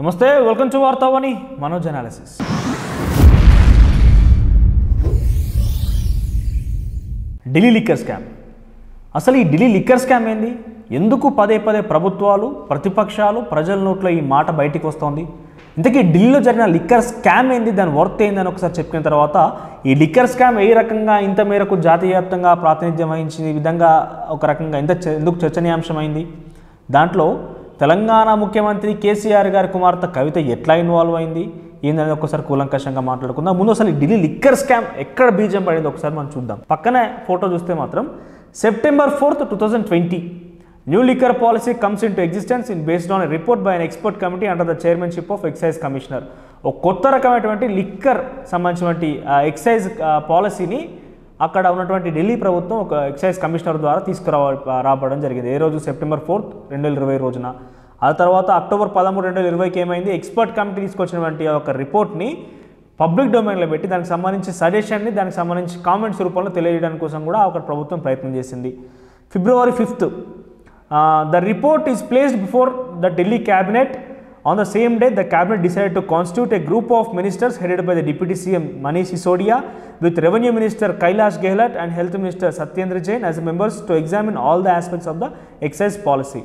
నమస్తే welcome to Vartavani Manoj analysis Delhi liquor scam అసలు ఈ ఢిల్లీ లిక్కర్ స్కామ్ ఏంది ఎందుకు పదే పదే ప్రభుత్వాలు ప్రతిపక్షాలు ప్రజల నోట్లో ఈ మాట బయటికి వస్తోంది ఇంతకీ ఢిల్లీలో జరిగిన లిక్కర్ స్కామ్ ఏంది దాని వర్త్ ఏందని ఒకసారి చెప్పిన తర్వాత ఈ లిక్కర్ స్కామ్ ఏ రకంగా ఇంత మేరకు జాతీయ వ్యాప్తంగా ప్రాతినిధ్యం వహించింది ఈ విధంగా ఒక రకంగా ఇంత చ- ఎందుకు చర్చనీయాంశమైంది దాంట్లో తెలంగాణ ముఖ్యమంత్రి కేసీఆర్ గారి కుమార్తె కవిత ఎట్లా ఇన్వాల్వ్ అయింది ఏందని ఒకసారి కూలంకషంగా మాట్లాడుకుందాం ముందు అసలు ఈ ఢిల్లీ లిక్కర్ స్కామ్ ఎక్కడ బీజం పడింది ఒకసారి మనం చూద్దాం పక్కనే ఫోటో చూస్తే మాత్రం September fourth two thousand twenty new liquor policy comes into existence in based on report by an expert committee under the chairmanship of excise commissioner ఒక కొత్త రకమైనటువంటి లిక్కర్ సంబంధించినటువంటి ఎక్సైజ్ పాలసీని అక్కడ ఉన్నటువంటి ఢిల్లీ ప్రభుత్వం ఒక ఎక్సైజ్ కమిషనర్ ద్వారా తీసుకురావ రావడం జరిగింది ఏ రోజు సెప్టెంబర్ ఫోర్త్ రెండు వేల ఇరవై రోజున ఆ తర్వాత అక్టోబర్ పదమూడు రెండు వేల ఇరవైకి ఏమైంది ఎక్స్పర్ట్ కమిటీ తీసుకొచ్చినటువంటి ఒక రిపోర్ట్ని పబ్లిక్ డొమైన్లో పెట్టి దానికి సంబంధించి సజెషన్ని దానికి సంబంధించి కామెంట్స్ రూపంలో తెలియజేయడానికి కోసం కూడా ఒక ప్రభుత్వం ప్రయత్నం చేసింది February fifth the report is placed before the Delhi cabinet on the same day the cabinet decide to constitute a group of ministers headed by the deputy CM Manish Sisodia with revenue minister Kailash Gahlot and health minister Satyendar Jain as members to examine all the aspects of the excise policy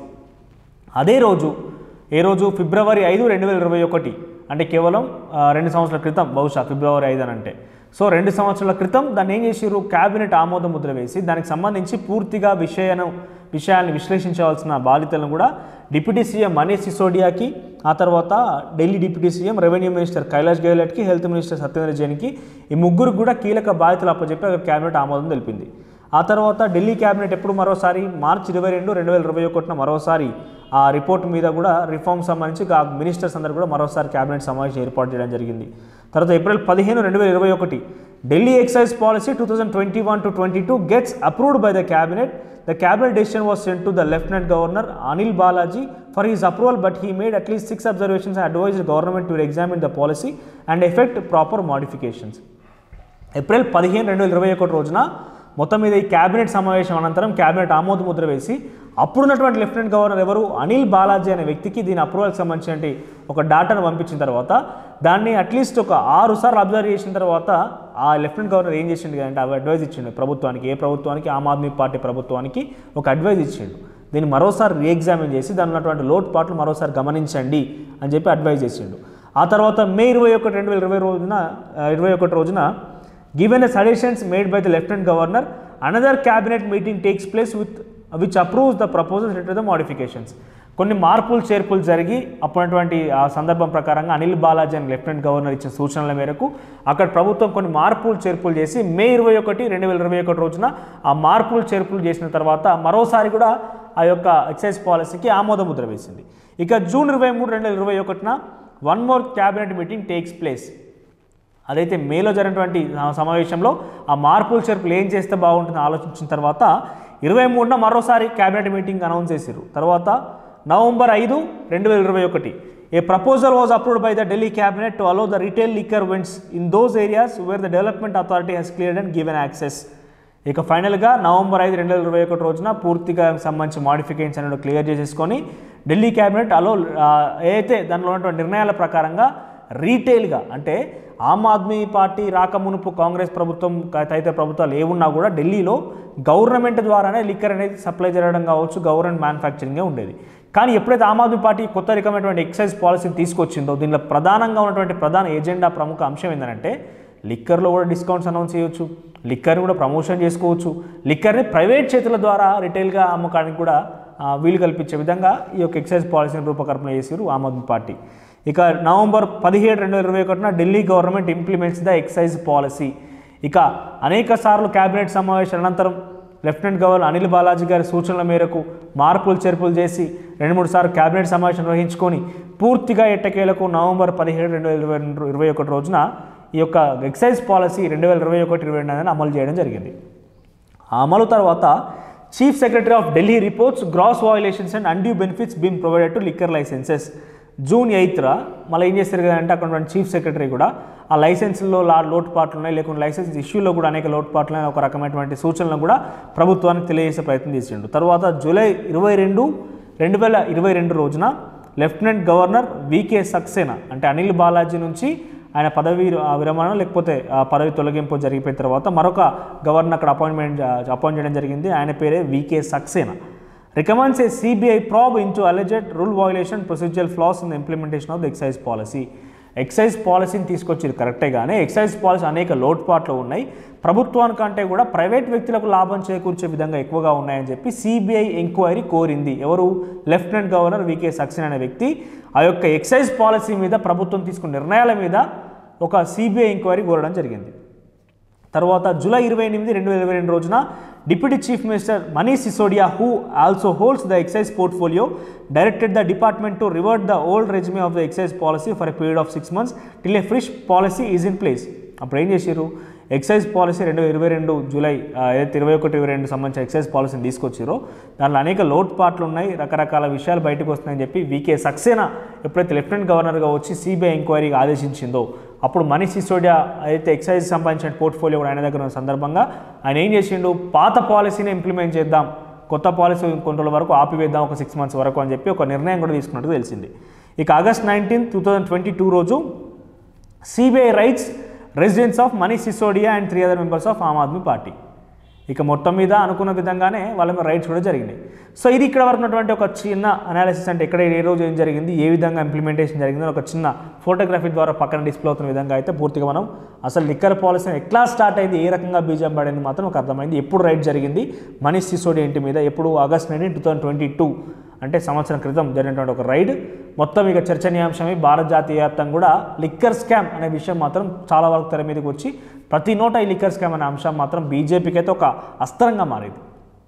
అదే రోజు ఏ రోజు ఫిబ్రవరి ఐదు రెండు వేల ఇరవై ఒకటి అంటే కేవలం ఆ, రెండు సంవత్సరాల క్రితం బహుశా ఫిబ్రవరి ఐదు అని అంటే సో రెండు సంవత్సరాల క్రితం దాన్ని ఏం చేసిర్రు క్యాబినెట్ ఆమోద ముద్ర వేసి దానికి సంబంధించి పూర్తిగా విషయాన్ని విషయాన్ని విశ్లేషించవలసిన బాధ్యతలను కూడా డిప్యూటీ సీఎం మనీష్ సిసోడియాకి ఆ తర్వాత Delhi deputy CM revenue minister Kailash గెహ్లట్కి హెల్త్ మినిస్టర్ సత్యేంద్ర జైన్కి ఈ ముగ్గురు కూడా కీలక బాధ్యతలు అప్పచెప్పి అక్కడ క్యాబినెట్ ఆమోదం తెలిపింది ఆ తర్వాత ఢిల్లీ క్యాబినెట్ ఎప్పుడు మరోసారి మార్చి ఇరవై రెండు రెండు వేల ఇరవై ఒకటిన మరోసారి ఆ రిపోర్ట్ మీద కూడా రిఫార్మ్ సంబంధించి ఆ మినిస్టర్స్ అందరూ కూడా మరోసారి క్యాబినెట్ సమావేశం ఏర్పాటు చేయడం జరిగింది తర్వాత ఏప్రిల్ పదిహేను రెండు వేల ఇరవై ఒకటి Delhi excise policy two thousand twenty one to twenty two gets approved by the cabinet the cabinet decision was sent to the lieutenant governor Anil Balaji for his approval but he made at least six observations and advise government to examine the policy and effect proper modifications April పదిహేను రెండు వేల ఇరవై ఒకటి రోజున మొత్తం మీద ఈ cabinet సమావేశం అనంతరం క్యాబినెట్ ఆమోద ముద్ర వేసి అప్పుడున్నటువంటి లెఫ్టినెంట్ గవర్నర్ ఎవరు అనిల్ బాలాజీ అనే వ్యక్తికి దీని అప్రూవల్కి సంబంధించిన ఒక డాటాను పంపించిన తర్వాత దాన్ని అట్లీస్ట్ ఒక ఆరు సార్లు అబ్జర్వ్ చేసిన తర్వాత ఆ లెఫ్టినెంట్ గవర్నర్ ఏం చేసిండు అంటే అవి అడ్వైజ్ ఇచ్చిండు ప్రభుత్వానికి ఏ ప్రభుత్వానికి ఆమ్ ఆద్మీ పార్టీ ప్రభుత్వానికి ఒక అడ్వైజ్ ఇచ్చిండు దీన్ని మరోసారి రీఎగ్జామిన్ చేసి దాని ఉన్నటువంటి లోటుపాట్లు మరోసారి గమనించండి అని చెప్పి అడ్వైజ్ చేసిండు ఆ తర్వాత మే ఇరవై ఒకటి రెండు వేల ఇరవై రోజున ఇరవై ఒకటి రోజున Given the suggestions made by the Lieutenant Governor, another cabinet meeting takes place with which approves the proposals related to the modifications. కొన్ని మార్పులు చేర్పులు జరిగి అప్పుడున్నటువంటి ఆ సందర్భం ప్రకారంగా అనిల్ బాలాజీ అని లెఫ్టినెంట్ గవర్నర్ ఇచ్చిన సూచనల మేరకు అక్కడ ప్రభుత్వం కొన్ని మార్పులు చేర్పులు చేసి మే ఇరవై ఒకటి రెండు వేల ఇరవై ఒకటి రోజున ఆ మార్పులు చేర్పులు చేసిన తర్వాత మరోసారి కూడా ఆ యొక్క ఎక్సైజ్ పాలసీకి ఆమోద ముద్ర వేసింది ఇక జూన్ ఇరవై మూడు రెండు వేల ఇరవై ఒకటిన one more cabinet meeting takes place అదైతే మేలో జరిగినటువంటి ఆ సమావేశంలో ఆ మార్పులు చేర్పులు ఏం చేస్తే బాగుంటుందో ఆలోచించిన తర్వాత ఇరవై మూడున మరోసారి క్యాబినెట్ మీటింగ్ అనౌన్స్ చేశారు తర్వాత నవంబర్ ఐదు రెండు వేల ఇరవై ఒకటి a proposal was approved by the Delhi cabinet to allow the retail liquor vends in those areas where the development authority has cleared and given access ఇక ఫైనల్గా నవంబర్ ఐదు రెండు వేల ఇరవై ఒకటి రోజున పూర్తిగా సంబంధించి మాడిఫికేషన్స్ అనేది క్లియర్ చేసేసుకొని ఢిల్లీ క్యాబినెట్ అలో ఆ, ఏదైతే దానిలో ఉన్నటువంటి నిర్ణయాల ప్రకారంగా రీటైల్గా అంటే ఆమ్ ఆద్మీ పార్టీ రాకమునుపు కాంగ్రెస్ ప్రభుత్వం క- తదితర ప్రభుత్వాలు ఏమున్నా కూడా ఢిల్లీలో గవర్నమెంట్ ద్వారానే లిక్కర్ అనేది సప్లై జరగడం కావచ్చు గవర్నమెంట్ మ్యానుఫ్యాక్చరింగే ఉండేది కానీ ఎప్పుడైతే ఆమ్ ఆద్మీ పార్టీ కొత్త రకమైనటువంటి ఎక్సైజ్ పాలసీని తీసుకొచ్చిందో దీనిలో ప్రధానంగా ఉన్నటువంటి ప్రధాన ఎజెండా ప్రముఖ అంశం ఏంటంటే లిక్కర్లో కూడా డిస్కౌంట్స్ అనౌన్స్ చేయొచ్చు లిక్కర్ని కూడా ప్రమోషన్ చేసుకోవచ్చు లిక్కర్ని ప్రైవేట్ చేతుల ద్వారా రిటైల్గా అమ్మకానికి కూడా ఆ, వీలు కల్పించే విధంగా ఈ యొక్క ఎక్సైజ్ పాలసీని రూపకల్పన చేసారు ఆమ్ ఆద్మీ పార్టీ ఇక నవంబర్ పదిహేడు రెండు వేల ఇరవై ఒకటిన Delhi government implements the excise policy ఇక అనేక సార్లు క్యాబినెట్ సమావేశం అనంతరం లెఫ్టినెంట్ గవర్నర్ అనిల్ బాలాజీ గారి సూచనల మేరకు మార్పులు చేర్పులు చేసి రెండు మూడు సార్లు క్యాబినెట్ సమావేశం నిర్వహించుకొని పూర్తిగా ఎట్టకేలకు నవంబర్ పదిహేడు రెండు వేల ఇరవై రెండు ఇరవై ఒకటి రోజున ఈ యొక్క ఎక్సైజ్ పాలసీ రెండు వేల ఇరవై ఒకటి ఇరవై రెండు అనేది అమలు చేయడం జరిగింది ఆ అమలు తర్వాత chief secretary of Delhi reports gross violations and undue benefits been provided to liquor licenses June ఎయిత్రా మళ్ళీ ఏం చేస్తారు కదంటే అక్కడ చీఫ్ సెక్రటరీ కూడా ఆ లైసెన్స్లో లా లోటుపాట్లు ఉన్నాయి లేకుంటే లైసెన్స్ ఇష్యూలో కూడా అనేక లోటుపాట్లు ఉన్నాయి ఒక రకమైనటువంటి సూచనలను కూడా ప్రభుత్వానికి తెలియజేసే ప్రయత్నం చేసిండు తర్వాత జూలై ఇరవై రెండు రెండు వేల ఇరవై రెండు రోజున లెఫ్టినెంట్ గవర్నర్ వికే సక్సేనా అంటే అనిల్ బాలాజీ నుంచి ఆయన పదవి ఆ, విరమణ లేకపోతే ఆ పదవి తొలగింపు జరిగిపోయిన తర్వాత మరొక గవర్నర్ అక్కడ అపాయింట్మెంట్ అపాయింట్ చేయడం జరిగింది ఆయన పేరే VK Saxena recommends a CBI probe into alleged rule violation procedural flaws in the implementation of the excise policy excise పాలసీని తీసుకొచ్చేది కరెక్టే కానీ ఎక్సైజ్ పాలసీ అనేక లోటుపాట్లు ఉన్నాయి ప్రభుత్వానికంటే కూడా ప్రైవేట్ వ్యక్తులకు లాభం చేకూర్చే విధంగా ఎక్కువగా ఉన్నాయని చెప్పి సిబిఐ ఎంక్వైరీ కోరింది ఎవరు లెఫ్టినెంట్ గవర్నర్ వికే సక్సేనా అనే వ్యక్తి ఆ యొక్క ఎక్సైజ్ పాలసీ మీద ప్రభుత్వం తీసుకున్న నిర్ణయాల మీద ఒక సిబిఐ ఎంక్వైరీ కోరడం జరిగింది తర్వాత జూలై ఇరవై ఎనిమిది రెండు వేల ఇరవై రెండు రోజున deputy chief minister Manish Sisodia who also holds the excise portfolio directed the department to revert the old regime of the excise policy for a period of six months till a fresh policy is in place అప్పుడు ఏం చేశారు excise policy రెండు వేల ఇరవై రెండు July ఆ, ఏదైతే ఇరవై ఒకటి ఇరవై రెండు సంబంధించిన ఎక్సైజ్ పాలసీని తీసుకొచ్చారో దాంట్లో అనేక లోటుపాట్లు ఉన్నాయి రకరకాల విషయాలు బయటకు వస్తున్నాయని చెప్పి వికే సక్సేనా ఎప్పుడైతే లెఫ్టినెంట్ గవర్నర్గా వచ్చి సిబిఐ ఎంక్వైరీకి ఆదేశించిందో అప్పుడు మనీష్ సిసోడియా అయితే ఎక్సైజ్ సంబంధించిన పోర్ట్ఫోలియో కూడా ఆయన దగ్గర ఉన్న సందర్భంగా ఆయన ఏం చేసిండు పాత పాలసీని ఇంప్లిమెంట్ చేద్దాం కొత్త పాలసీ కొన్ని రోజుల వరకు ఆపివేద్దాం ఒక సిక్స్ మంత్స్ వరకు అని చెప్పి ఒక నిర్ణయం కూడా తీసుకున్నట్టు తెలిసింది ఇక August nineteen two thousand twenty two రోజు CBI raids residence of Manish Sisodia and three other members of Aam Aadmi Party ఇక మొత్తం మీద అనుకున్న విధంగానే వాళ్ళ మీద రైట్స్ కూడా జరిగినాయి సో ఇది ఇక్కడ వరకు ఉన్నటువంటి ఒక చిన్న అనాలిసిస్ అంటే ఎక్కడ ఏ రోజు ఏం జరిగింది ఏ విధంగా ఇంప్లిమెంటేషన్ జరిగిందో ఒక చిన్న ఫోటోగ్రఫీ ద్వారా పక్కన డిస్ప్లే అవుతున్న విధంగా అయితే పూర్తిగా మనం అసలు లిక్కర్ పాలసీ ఎట్లా స్టార్ట్ అయింది ఏ రకంగా బీజం పడింది మాత్రం ఒక అర్థమైంది ఎప్పుడు రైట్ జరిగింది మనీష్ సిసోడియా ఇంటి మీద ఎప్పుడు August nineteen two thousand twenty two అంటే సంవత్సరం క్రితం జరిగినటువంటి ఒక రైడ్ మొత్తం ఇక చర్చనీయాంశమే భారత జాతీయ వ్యాప్తంగా కూడా లిక్కర్ స్కామ్ అనే విషయం మాత్రం చాలా వరకు తెర మీదకి వచ్చి ప్రతి నోట ఈ లిక్కర్ స్కామ్ అనే అంశం మాత్రం బీజేపీకి అయితే ఒక అస్త్రంగా మారింది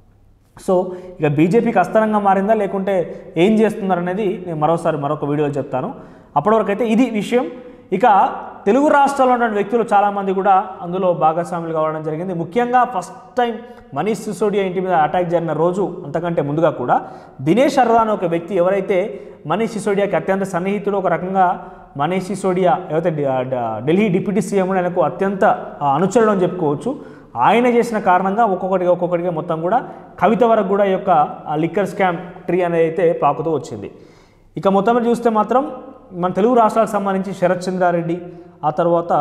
సో ఇక బీజేపీకి అస్త్రంగా మారిందా లేకుంటే ఏం చేస్తున్నారు అనేది నేను మరోసారి మరొక వీడియోలో చెప్తాను అప్పటి వరకు అయితే ఇది విషయం ఇక తెలుగు రాష్ట్రాల్లో ఉన్న వ్యక్తులు చాలామంది కూడా అందులో భాగస్వాములు కావడం జరిగింది ముఖ్యంగా ఫస్ట్ టైం మనీష్ సిసోడియా ఇంటి మీద అటాక్ జరిగిన రోజు అంతకంటే ముందుగా కూడా దినేష్ అర్రా అనే ఒక వ్యక్తి ఎవరైతే మనీష్ సిసోడియాకి అత్యంత సన్నిహితుడు ఒక రకంగా మనీష్ సిసోడియా ఏవైతే డి- డ- ఢిల్లీ డిప్యూటీ సీఎం ఆయనకు అత్యంత ఆ, అనుచరుడు అని చెప్పుకోవచ్చు ఆయన చేసిన కారణంగా ఒక్కొక్కటిగా ఒక్కొక్కటిగా మొత్తం కూడా కవిత వరకు కూడా ఈ యొక్క ఆ లిక్కర్ స్కామ్ ట్రీ అనేది అయితే పాకుతూ వచ్చింది ఇక మొత్తం మీద చూస్తే మాత్రం మన తెలుగు రాష్ట్రాలకు సంబంధించి శరత్ చంద్రారెడ్డి ఆ తర్వాత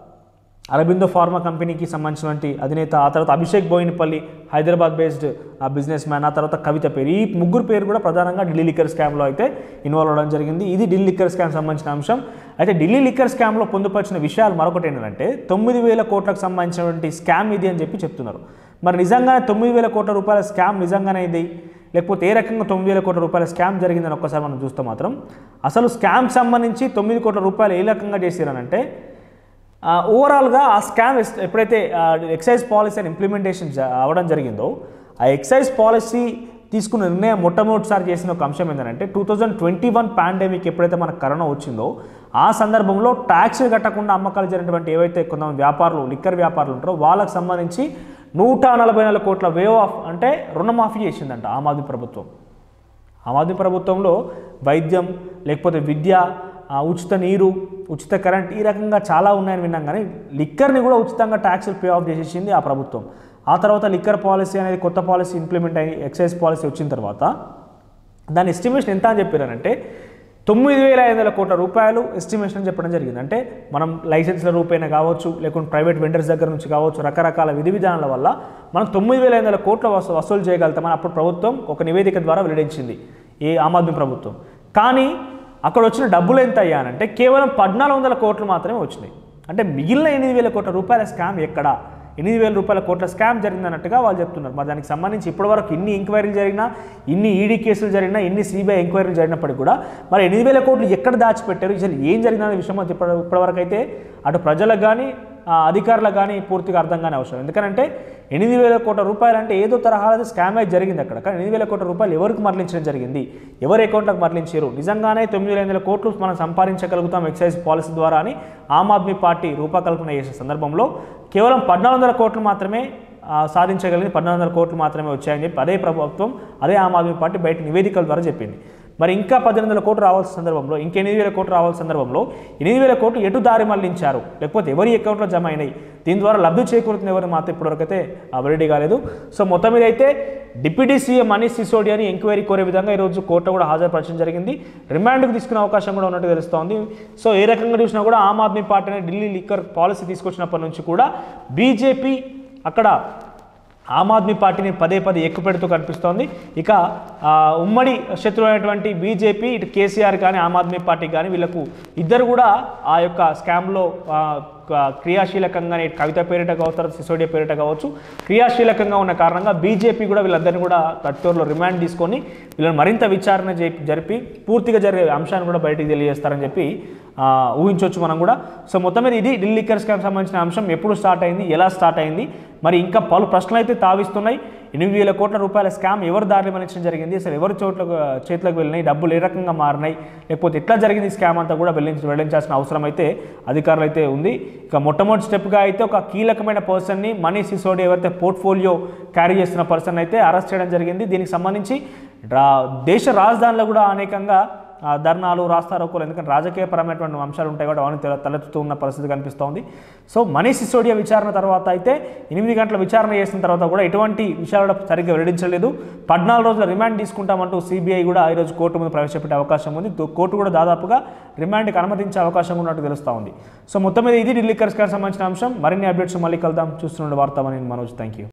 అరబిందో ఫార్మా కంపెనీకి సంబంధించినటువంటి అధినేత ఆ తర్వాత అభిషేక్ బోయినపల్లి హైదరాబాద్ బేస్డ్ ఆ బిజినెస్ మ్యాన్ ఆ తర్వాత కవిత పేరు ఈ ముగ్గురు పేరు కూడా ప్రధానంగా ఢిల్లీ లిక్కర్ స్కామ్లో అయితే ఇన్వాల్వ్ అవ్వడం జరిగింది ఇది ఢిల్లీ లిక్కర్ స్కామ్ సంబంధించిన అంశం అయితే ఢిల్లీ లిక్కర్ స్కామ్లో పొందుపరిచిన విషయాలు మరొకటి ఏంటంటే తొమ్మిది వేల కోట్లకు సంబంధించినటువంటి స్కామ్ ఇది అని చెప్పి చెప్తున్నారు మరి నిజంగానే తొమ్మిది వేల కోట్ల రూపాయల స్కామ్ నిజంగానే ఇది లేకపోతే ఏ రకంగా తొమ్మిది వేల కోట్ల రూపాయల స్కామ్ జరిగిందని ఒక్కసారి మనం చూస్తే మాత్రం అసలు స్కామ్ సంబంధించి తొమ్మిది కోట్ల రూపాయలు ఏ రకంగా చేశారనంటే ఆ, ఓవరాల్గా ఆ స్కామ్ ఎస్- ఎప్పుడైతే ఆ, ఎక్సైజ్ పాలసీ అని ఇంప్లిమెంటేషన్ జ- అవ్వడం జరిగిందో ఆ ఎక్సైజ్ పాలసీ తీసుకున్న నిర్ణయం మొట్టమొదటిసారి చేసిన ఒక అంశం ఏంటంటే two thousand twenty one pandemic ఎప్పుడైతే మనకు కరోనా వచ్చిందో ఆ సందర్భంలో ట్యాక్స్ కట్టకుండా అమ్మకాలు జరిగినటువంటి ఏవైతే కొంతమంది వ్యాపారులు లిక్కర్ వ్యాపారులు ఉంటారో వాళ్ళకి సంబంధించి నూట నలభై నాలుగు కోట్ల వేవ్ ఆఫ్ అంటే రుణమాఫీ చేసిందంట ఆమ్ ఆద్మీ ప్రభుత్వం ఆమ్ ఆద్మీ ప్రభుత్వంలో వైద్యం లేకపోతే విద్య ఆ, ఉచిత నీరు ఉచిత కరెంట్ ఈ రకంగా చాలా ఉన్నాయని విన్నాం కానీ లిక్కర్ని కూడా ఉచితంగా ట్యాక్సులు పే ఆఫ్ చేసేసింది ఆ ప్రభుత్వం ఆ తర్వాత లిక్కర్ పాలసీ అనేది కొత్త పాలసీ ఇంప్లిమెంట్ అయ్యి ఎక్సైజ్ పాలసీ వచ్చిన తర్వాత దాని ఎస్టిమేషన్ ఎంత అని చెప్పారంటే తొమ్మిది వేల ఐదు వందల కోట్ల రూపాయలు ఎస్టిమేషన్ అని చెప్పడం జరిగింది అంటే మనం లైసెన్స్ల రూపేణ కావచ్చు లేకుంటే ప్రైవేట్ వెండర్స్ దగ్గర నుంచి కావచ్చు రకరకాల విధి విధానాల వల్ల మనం తొమ్మిది వేల ఐదు వందల కోట్ల వసూ వసూలు చేయగలుగుతామని అప్పుడు ప్రభుత్వం ఒక నివేదిక ద్వారా వెల్లడించింది ఏ ఆమ్ ఆద్మీ ప్రభుత్వం కానీ అక్కడ వచ్చిన డబ్బులు ఎంత అయ్యానంటే కేవలం పద్నాలుగు వందల కోట్లు మాత్రమే వచ్చినాయి అంటే మిగిలిన ఎనిమిది వేల కోట్ల రూపాయల స్కామ్ ఎక్కడా ఎనిమిది వేల రూపాయల కోట్ల స్కామ్ జరిగిందన్నట్టుగా వాళ్ళు చెప్తున్నారు మరి దానికి సంబంధించి ఇప్పటివరకు ఇన్ని ఎంక్వైరీలు జరిగినా ఇన్ని ఈడీ కేసులు జరిగినా ఇన్ని సిబిఐ ఎంక్వైరీలు జరిగినప్పటికీ కూడా మరి ఎనిమిది వేల కోట్లు ఎక్కడ దాచిపెట్టారు అసలు ఏం జరిగిందనే విషయం అయితే ఇప్పటి ఇప్పటివరకు అయితే అటు ప్రజలకు కానీ ఆ, అధికారులకు కానీ పూర్తిగా అర్థం కానీ అవసరం ఎందుకంటే ఎనిమిది వేల కోట్ల రూపాయలు అంటే ఏదో తరహాలో స్కామ్ అయితే జరిగింది అక్కడ కానీ ఎనిమిది వేల కోట్ల రూపాయలు ఎవరికి మరలించడం జరిగింది ఎవరి అకౌంట్లకు మరలించారు నిజంగానే తొమ్మిది వేల వందల కోట్లు మనం సంపాదించగలుగుతాం ఎక్సైజ్ పాలసీ ద్వారా అని ఆమ్ ఆద్మీ పార్టీ రూపకల్పన చేసే సందర్భంలో కేవలం పద్నాలుగు వందల కోట్లు మాత్రమే ఆ, సాధించగలిగింది పద్నాలుగు వందల కోట్లు మాత్రమే వచ్చాయని చెప్పి అదే ప్రభుత్వం అదే ఆమ్ ఆద్మీ పార్టీ బయట నివేదికల ద్వారా చెప్పింది మరి ఇంకా పద్దెనిమిది వందల కోట్లు రావాల్సిన సందర్భంలో ఇంకా ఎనిమిది వేల కోట్లు రావాల్సిన సందర్భంలో ఎనిమిది వేల కోట్లు ఎటు దారి మళ్లించారు లేకపోతే ఎవరి అకౌంట్లో జమ అయినాయి దీని ద్వారా లబ్ధి చేకూరుతున్న ఎవరు మాత్రం ఇప్పటివరకు అయితే వెల్లడి కాలేదు సో మొత్తం మీద అయితే డిప్యూటీ సీఎం మనీష్ సిసోడియాని ఎంక్వైరీ కోరే విధంగా ఈరోజు కోర్టు కూడా హాజరుపరచడం జరిగింది రిమాండ్కి తీసుకునే అవకాశం కూడా ఉన్నట్టు తెలుస్తోంది సో ఏ రకంగా చూసినా కూడా ఆమ్ ఆద్మీ పార్టీని ఢిల్లీ లిక్కర్ పాలసీ తీసుకొచ్చినప్పటి నుంచి కూడా బీజేపీ అక్కడ ఆమ్ ఆద్మీ పార్టీని పదే పదే ఎక్కుపెడుతూ కనిపిస్తోంది ఇక ఆ, ఉమ్మడి శత్రువు అయినటువంటి బీజేపీ ఇటు కేసీఆర్ కానీ ఆమ్ ఆద్మీ పార్టీ కానీ వీళ్ళకు ఇద్దరు కూడా ఆ యొక్క స్కామ్లో ఆ, క- క్రియాశీలకంగానే ఇటు కవిత పేరిట కావచ్చు తర్వాత సిసోడియా పేరిట కావచ్చు క్రియాశీలకంగా ఉన్న కారణంగా బీజేపీ కూడా వీళ్ళందరినీ కూడా తట్టూరులో రిమాండ్ తీసుకొని వీళ్ళని మరింత విచారణ జరి- జరిపి పూర్తిగా జరిగే అంశాన్ని కూడా బయటికి తెలియజేస్తారని చెప్పి ఆ, ఊహించవచ్చు మనం కూడా సో మొత్తం మీద ఇది ఢిల్లీ లిక్కర్ స్కామ్ సంబంధించిన అంశం ఎప్పుడు స్టార్ట్ అయింది ఎలా స్టార్ట్ అయింది మరి ఇంకా పలు ప్రశ్నలు అయితే తావిస్తున్నాయి ఎనిమిది వేల కోట్ల రూపాయల స్కామ్ ఎవరు దారి మలించడం జరిగింది అసలు ఎవరి చోట్లకు చేతులకు వెళ్ళినాయి డబ్బులు ఏ రకంగా మారినాయి లేకపోతే ఎట్లా జరిగింది ఈ స్కామ్ అంతా కూడా వెల్లించి వెల్లించాల్సిన అవసరం అయితే అధికారులు అయితే ఉంది ఇక మొట్టమొదటి స్టెప్గా అయితే ఒక కీలకమైన పర్సన్ని మనీ సిసోడి ఎవరైతే పోర్ట్ఫోలియో క్యారీ చేస్తున్న పర్సన్ అయితే అరెస్ట్ చేయడం జరిగింది దీనికి సంబంధించి రా- దేశ రాజధానిలో కూడా అనేకంగా ఆ, ధర్నాలు రాస్తారోకోలు ఎందుకంటే రాజకీయపరమైనటువంటి అంశాలు ఉంటాయి కాబట్టి అవన్నీ తెల- తలెత్తుతూ ఉన్న పరిస్థితి కనిపిస్తోంది సో మనీష్ సిసోడియా విచారణ తర్వాత అయితే ఎనిమిది గంటల విచారణ చేసిన తర్వాత కూడా ఎటువంటి విషయాలు కూడా సరిగ్గా వెల్లడించలేదు పద్నాలుగు రోజుల రిమాండ్ తీసుకుంటామంటూ సిబిఐ కూడా ఈరోజు కోర్టు ముందు ప్రవేశపెట్టే అవకాశం ఉంది దో- కోర్టు కూడా దాదాపుగా రిమాండ్కి అనుమతించే అవకాశం ఉన్నట్టు తెలుస్తూ ఉంది సో మొత్తం మీద ఇది ఢిల్లీ కర్స్కార్ సంబంధించిన అంశం మరిన్ని అప్డేట్స్ మళ్ళీ కలుద్దాం చూస్తుండే వార్తామని మనోజ్ థ్యాంక్ యూ